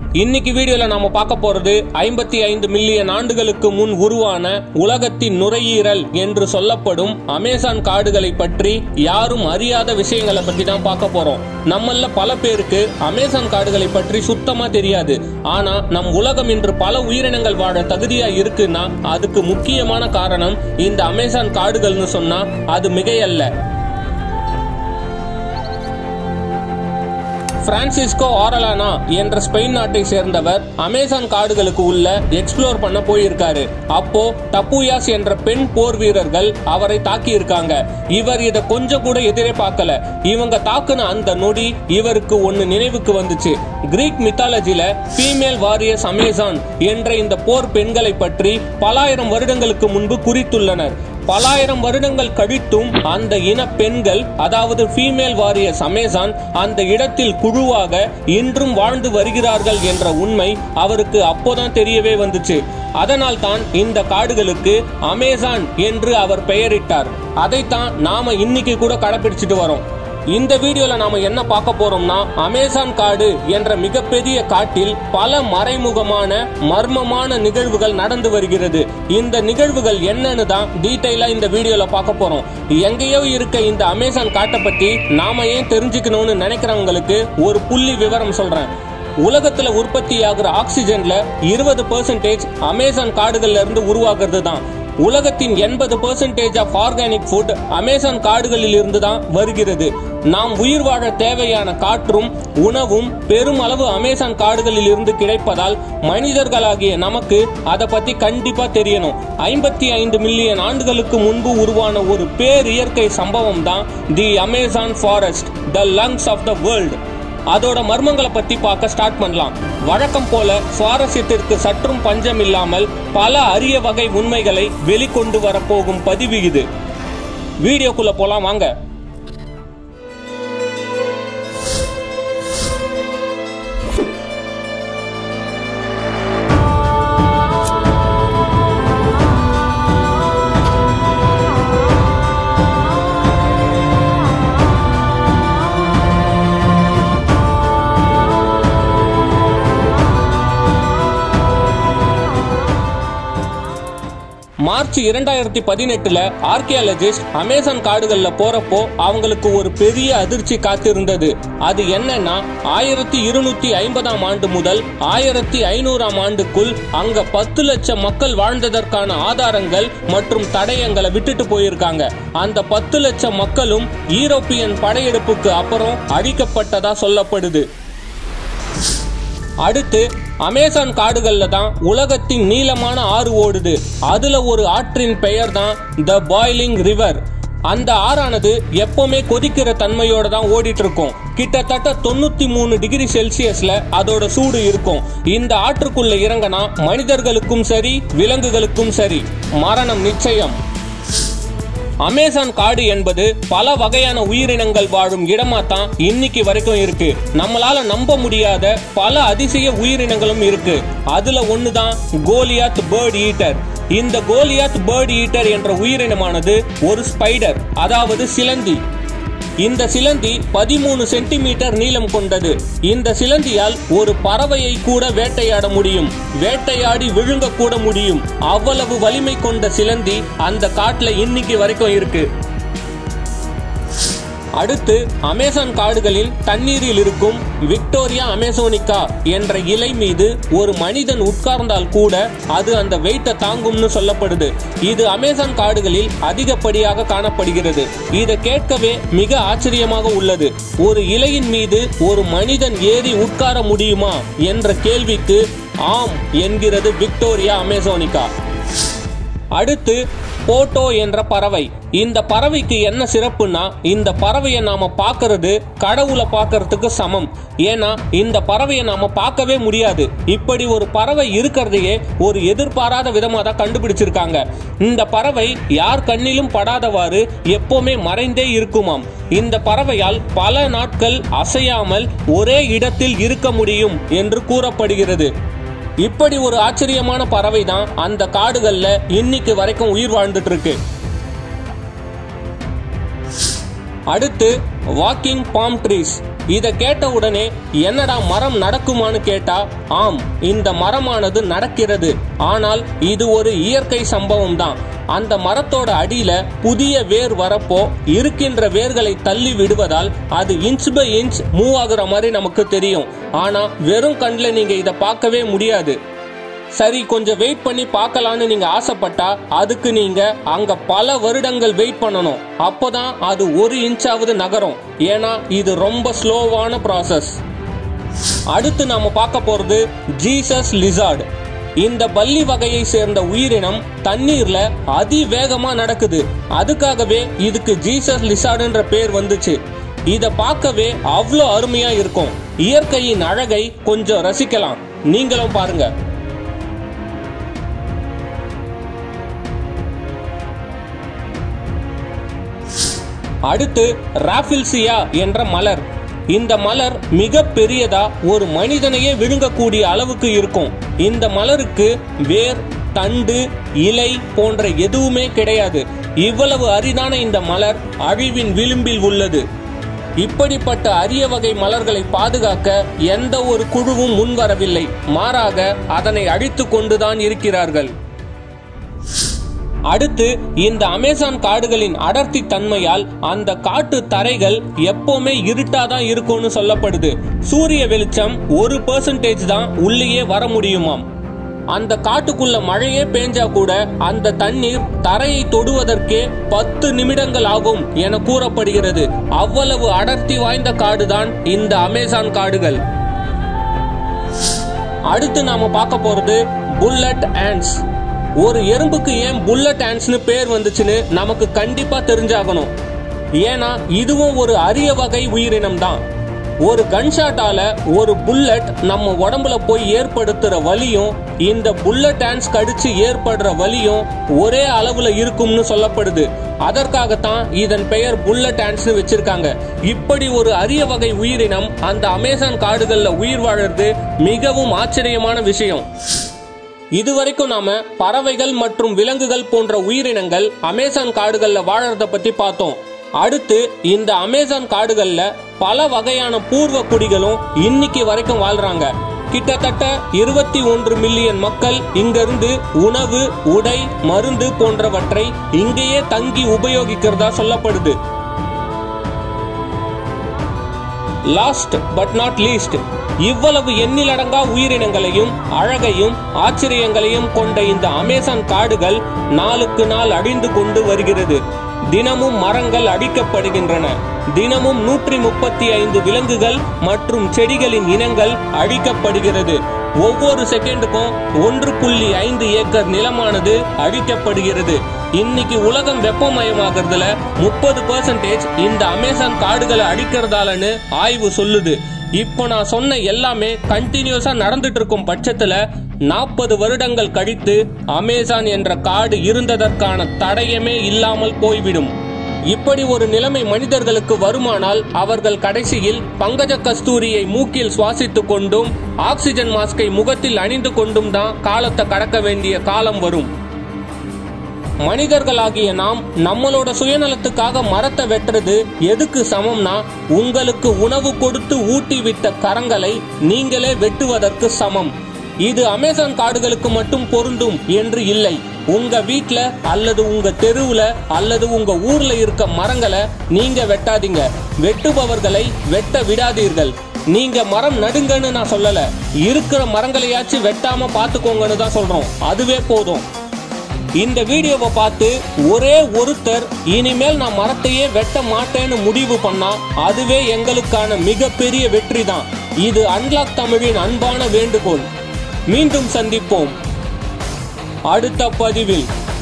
இன்னைக்கு வீடியோல நாம பார்க்க போறது ஐம்பத்தி ஐந்து மில்லியன் ஆண்டுகளுக்கு முன் உருவான உலகத்தின் நுரையீரல் என்று சொல்லப்படும் அமேசான் காடுகளை பற்றி யாரும் அறியாத விஷயங்களை பத்தி தான் பார்க்க போறோம் நம்மள பல பேருக்கு அமேசான் காடுகளை பற்றி சுத்தமா தெரியாது ஆனா நம் உலகம் இன்று பல உயிரினங்கள் வாழ தகுதியா இருக்குன்னா அதுக்கு முக்கியமான காரணம் இந்த அமேசான் காடுகள்னு சொன்னா அது மிகையல்ல பிரான்சிஸ்கோ ஆரலானா என்ற ஸ்பெயின் நாட்டை சேர்ந்தவர் அமேசான் காடுகளுக்கு உள்ள எக்ஸ்ப்ளோர் பண்ண போயிருக்காரு அப்போ டப்புயாஸ் என்ற பெண் போர் வீரர்கள் அவரை தாக்கி இருக்காங்க இவர் இத கொஞ்சம் கூட எதிரே பார்க்கல இவங்க தாக்குன அந்த நொடி இவருக்கு ஒன்னு நினைவுக்கு வந்துச்சு கிரீக் மித்தாலஜில ஃபீமேல் வாரியர்ஸ் அமேசான் என்ற இந்த போர் பெண்களை பற்றி பலாயிரம் வருடங்களுக்கு முன்பு குறித்துள்ளனர் பலாயிரம் வருடங்கள் கழித்தும் அந்த இன பெண்கள் அதாவது ஃபீமேல் வாரியர்ஸ் அமேசான் அந்த இடத்தில் குழுவாக இன்றும் வாழ்ந்து வருகிறார்கள் என்ற உண்மை அவருக்கு அப்போதான் தெரியவே வந்துச்சு அதனால் தான் இந்த காடுகளுக்கு அமேசான் என்று அவர் பெயரிட்டார் அதைத்தான் நாம இன்னைக்கு கூட கடைபிடிச்சிட்டு வரோம் இந்த வீடியோல நாம என்ன பார்க்க போறோம்னா அமேசான் காடு என்ற மிகப்பெரிய காட்டில் பல மறைமுகமான மர்மமான நிகழ்வுகள் நடந்து வருகிறது இந்த நிகழ்வுகள் என்னன்னு தான் டீடைலா இந்த வீடியோல பார்க்க போறோம் எங்கேயோ இருக்க இந்த அமேசான் காட்டை பத்தி நாம ஏன் தெரிஞ்சுக்கணும்னு நினைக்கிறவங்களுக்கு ஒரு புள்ளி விவரம் சொல்றேன் உலகத்துல உற்பத்தியாகிற ஆக்சிஜன்ல இருபது பெர்சன்டேஜ் அமேசான் காடுகள்ல இருந்து உருவாகிறது தான் உலகத்தின் எண்பது percentage of organic food Amazon காடுகளில் இருந்து தான் வருகிறது நாம் உயிர் வாழ தேவையான காற்றும் உணவும் பெருமளவு அமேசான் காடுகளில் இருந்து கிடைப்பதால் மனிதர்களாகிய நமக்கு அதை பத்தி கண்டிப்பா தெரியணும் ஐம்பத்தி ஐந்து மில்லியன் ஆண்டுகளுக்கு முன்பு உருவான ஒரு பேரியற்கை சம்பவம் தான் the Amazon forest the lungs of the world அதோட மர்மங்களை பத்தி பார்க்க ஸ்டார்ட் பண்ணலாம் வழக்கம் போல சுவாரஸ்யத்திற்கு சற்றும் பஞ்சம் இல்லாமல் பல அரிய வகை உண்மைகளை வெளிக்கொண்டு வரப்போகும் பதிவு இது வீடியோக்குள்ள போலாம் வாங்க மார்ச் இரண்டாயிரத்தி பதினெட்டுல ஆர்கியாலஜிஸ்ட் அமேசான் காடுகள்ல போறப்போ அவங்களுக்கு ஒரு பெரிய அதிர்ச்சி காத்திருந்தது அது என்னன்னா ஆயிரத்தி இருநூத்தி ஐம்பதாம் ஆண்டு முதல் ஆயிரத்தி ஐநூறாம் ஆண்டுக்குள் அங்க பத்து லட்சம் மக்கள் வாழ்ந்ததற்கான ஆதாரங்கள் மற்றும் தடயங்களை விட்டுட்டு போயிருக்காங்க அந்த பத்து லட்சம் மக்களும் ஈரோப்பியன் படையெடுப்புக்கு அப்புறம் அழிக்கப்பட்டதா சொல்லப்படுது அடுத்து அமேசான் காடுகள்ல தான் உலகத்தின் நீளமான ஆறு ஓடுது அதுல ஒரு ஆற்றின் பெயர் தான் த பாய்லிங் ரிவர் அந்த ஆறானது எப்பவுமே கொதிக்கிற தன்மையோட தான் ஓடிட்டு இருக்கும் கிட்டத்தட்ட தொண்ணூத்தி மூணு டிகிரி செல்சியஸ்ல அதோட சூடு இருக்கும் இந்த ஆற்றுக்குள்ள இறங்கினா மனிதர்களுக்கும் சரி விலங்குகளுக்கும் சரி மரணம் நிச்சயம் அமேசான் காடு என்பது பல வகையான உயிரினங்கள் வாழும் இடமா தான் இன்னைக்கு வரைக்கும் இருக்கு நம்மளால நம்ப முடியாத பல அதிசய உயிரினங்களும் இருக்கு அதுல ஒண்ணுதான் கோலியாத் பேர்ட் ஈட்டர் இந்த கோலியாத் பேர்ட் ஈட்டர் என்ற உயிரினமானது ஒரு ஸ்பைடர் அதாவது சிலந்தி இந்த சிலந்தி பதிமூணு சென்டிமீட்டர் நீளம் கொண்டது இந்த சிலந்தியால் ஒரு பறவையை கூட வேட்டையாட முடியும் வேட்டையாடி விழுங்க கூட முடியும் அவ்வளவு வலிமை கொண்ட சிலந்தி அந்த காட்டுல இன்னைக்கு வரைக்கும் இருக்கு அடுத்து அமேசான் காடுகளில் தண்ணீரில் இருக்கும் விக்டோரியா அமேசோனிகா என்ற இலை மீது ஒரு மனிதன் உட்கார்ந்தால் கூட அது அந்த வெயிட்டை தாங்கும்னு சொல்லப்படுது இது அமேசான் காடுகளில் அதிகப்படியாக காணப்படுகிறது இதை கேட்கவே மிக ஆச்சரியமாக உள்ளது ஒரு இலையின் மீது ஒரு மனிதன் ஏறி உட்கார முடியுமா என்ற கேள்விக்கு ஆம் என்கிறது விக்டோரியா அமேசோனிகா அடுத்து போட்டோ என்ற பறவை இந்த பறவைக்கு என்ன சிறப்புனா இந்த பறவையை நாம பார்க்கறது கடவுளை பார்க்கறதுக்கு சமம் ஏன்னா இந்த பறவையை நாம பார்க்கவே முடியாது இப்படி ஒரு பறவை இருக்கிறதையே ஒரு எதிர்பாராத விதமாக தான் கண்டுபிடிச்சிருக்காங்க இந்த பறவை யார் கண்ணிலும் படாதவாறு எப்பவுமே மறைந்தே இருக்குமாம் இந்த பறவையால் பல நாட்கள் அசையாமல் ஒரே இடத்தில் இருக்க முடியும் என்று கூறப்படுகிறது இப்படி ஒரு ஆச்சரியமான பறவை தான் அந்த காடுகள்ல இன்னைக்கு வரைக்கும் உயிர் வாழ்ந்துட்டு இருக்கு அடுத்து வாக்கிங் பாம் ட்ரீஸ் இத கேட்ட உடனே என்னடா மரம் நடக்குமான்னு கேட்டா ஆம் இந்த மரமானது நடக்கிறது ஆனால் இது ஒரு இயற்கை சம்பவம் தான் அந்த மரத்தோட அடியில புதிய வேர் வரப்போ இருக்கின்ற வேர்களை தள்ளி விடுவதால் அது இன்ச் பை இன்ச் மூவ் ஆகுற மாதிரி நமக்கு தெரியும் ஆனா வெறும் கண்ணில் நீங்க இதை பார்க்கவே முடியாது சரி கொஞ்சம் வெயிட் பண்ணி பார்க்கலான்னு நீங்க ஆசைப்பட்டா அதுக்கு நீங்க அங்க பல வருடங்கள் வெயிட் பண்ணணும் அப்போதான் அது ஒரு இன்ச்சாவது நகரும் ஏன்னா இது ரொம்ப ஸ்லோவான ப்ராசஸ் அடுத்து நாம பார்க்க போறது ஜீசஸ் லிசார்டு இந்த பல்லி வகையை சேர்ந்த உயிரினம் தண்ணீர்ல அதிவேகமா நடக்குது அதுக்காகவே இதுக்கு ஜீசஸ் லிசார்டுன்ற பேர் வந்துச்சு இத பார்க்கவே அவ்வளோ அருமையா இருக்கும் இயற்கையின் அழகை கொஞ்சம் ரசிக்கலாம் நீங்களும் பாருங்க அடுத்து ராஃபில்சியா என்ற மலர் இந்த மலர் மிக பெரியதா ஒரு மனிதனையே விழுங்கக்கூடிய அளவுக்கு இருக்கும் இந்த மலருக்கு வேர் தண்டு இலை போன்ற எதுவுமே கிடையாது இவ்வளவு அரிதான இந்த மலர் அழிவின் விளிம்பில் உள்ளது இப்படிப்பட்ட அரிய வகை மலர்களை பாதுகாக்க எந்த ஒரு குழுவும் முன்வரவில்லை மாறாக அதனை அழித்து கொண்டுதான் இருக்கிறார்கள் அடுத்து இந்த அமேசான் காடுகளின் அடர்த்தி தன்மையால் அந்த காட்டு தரைகள் எப்பவுமே இருட்டாதான் இருக்கும்னு சொல்லப்படுது சூரிய வெளிச்சம் ஒரு பெர்சன்டேஜ் தான் உள்ளேயே வர முடியுமாம் அந்த காட்டுக்குள்ள மழையே பேஞ்சா கூட அந்த தண்ணீர் தரையை தொடுவதற்கே பத்து நிமிடங்கள் ஆகும் என கூறப்படுகிறது அவ்வளவு அடர்த்தி வாய்ந்த காடுதான் இந்த அமேசான் காடுகள் அடுத்து நாம பார்க்க போறது புல்லட் ஆண்ட்ஸ் ஒரு எறும்புக்கு ஏன் புல்லட் ஆண்ட்ஸ்னு பேர் வந்துச்சுன்னு நமக்கு கண்டிப்பா தெரிஞ்சாகணும் ஏன்னா இதுவும் ஒரு அரிய வகை உயிரினம் தான் ஒரு கன்ஷாட்டால ஒரு புல்லட் நம்ம உடம்புல போய் ஏற்படுத்துற வலியும் இந்த புல்லட் ஆண்ட்ஸ் கடிச்சு ஏற்படுற வலியும் ஒரே அளவுல இருக்கும்னு சொல்லப்படுது அதற்காகத்தான் இதன் பெயர் புல்லட் ஆண்ட்ஸ் வச்சிருக்காங்க இப்படி ஒரு அரிய வகை உயிரினம் அந்த அமேசான் காடுகள்ல உயிர் வாழறது மிகவும் ஆச்சரியமான விஷயம் இதுவரைக்கும் நாம பறவைகள் மற்றும் விலங்குகள் போன்ற உயிரினங்கள் அமேசான் காடுகள்ல வாழறத பத்தி பார்த்தோம் அடுத்து இந்த அமேசான் காடுகள்ல பல வகையான பூர்வ குடிகளும் இன்னைக்கு வரைக்கும் வாழ்றாங்க கிட்டத்தட்ட இருபத்தி ஒன்று மில்லியன் மக்கள் இங்கிருந்து உணவு உடை மருந்து போன்றவற்றை இங்கேயே தங்கி உபயோகிக்கிறதா சொல்லப்படுது லாஸ்ட் பட் நாட் லீஸ்ட் இவ்வளவு எண்ணிலடங்கா உயிரினங்களையும் அழகையும் ஆச்சரியங்களையும் கொண்ட இந்த அமேசான் காடுகள் நாளுக்கு நாள் அழிந்து கொண்டு வருகிறது தினமும் மரங்கள் அழிக்கப்படுகின்றன தினமும் நூற்றி முப்பத்தி ஐந்து விலங்குகள் மற்றும் செடிகளின் இனங்கள் அழிக்கப்படுகிறது ஒவ்வொரு செகண்டுக்கும் ஒன்று புள்ளி ஐந்து ஏக்கர் நிலமானது அழிக்கப்படுகிறது இன்னைக்கு உலகம் வெப்பமயமாகறதுல முப்பது பர்சன்டேஜ் இந்த அமேசான் காடுகளை அழிக்கிறதாலன்னு ஆய்வு சொல்லுது இப்போ நான் சொன்ன எல்லாமே கண்டினியூஸா நடந்துட்டு இருக்கும் பட்சத்துல நாற்பது வருடங்கள் கழித்து அமேசான் என்ற காடு இருந்ததற்கான தடயமே இல்லாமல் போய்விடும் இப்படி ஒரு நிலைமை மனிதர்களுக்கு வருமானால் அவர்கள் கடைசியில் பங்கஜ கஸ்தூரியை மூக்கில் சுவாசித்துக் கொண்டும் ஆக்சிஜன் மாஸ்கை முகத்தில் அணிந்து கொண்டும் தான் காலத்தை கடக்க வேண்டிய காலம் வரும் மனிதர்களாகிய நாம் நம்மளோட சுயநலத்துக்காக மரத்தை வெட்டுறது எதுக்கு சமம்னா உங்களுக்கு உணவு கொடுத்து ஊட்டி விட்ட கரங்களை நீங்களே வெட்டுவதற்கு சமம் இது அமேசான் காடுகளுக்கு மட்டும் பொருந்தும் என்று இல்லை உங்க வீட்ல அல்லது உங்க தெருவுல அல்லது உங்க ஊர்ல இருக்க மரங்களை நீங்க வெட்டாதீங்க வெட்டுபவர்களை வெட்ட விடாதீர்கள் நீங்க மரம் நடுங்கன்னு நான் சொல்லல இருக்கிற மரங்களையாச்சும் வெட்டாம பாத்துக்கோங்கன்னு தான் சொல்றோம் அதுவே போதும் இந்த வீடியோவை பார்த்து ஒரே ஒருத்தர் இனிமேல் நான் மரத்தையே வெட்ட மாட்டேன்னு முடிவு பண்ணா அதுவே எங்களுக்கான மிகப்பெரிய வெற்றி தான் இது அன்லாக் தமிழின் அன்பான வேண்டுகோள் மீண்டும் சந்திப்போம் அடுத்த பதிவில்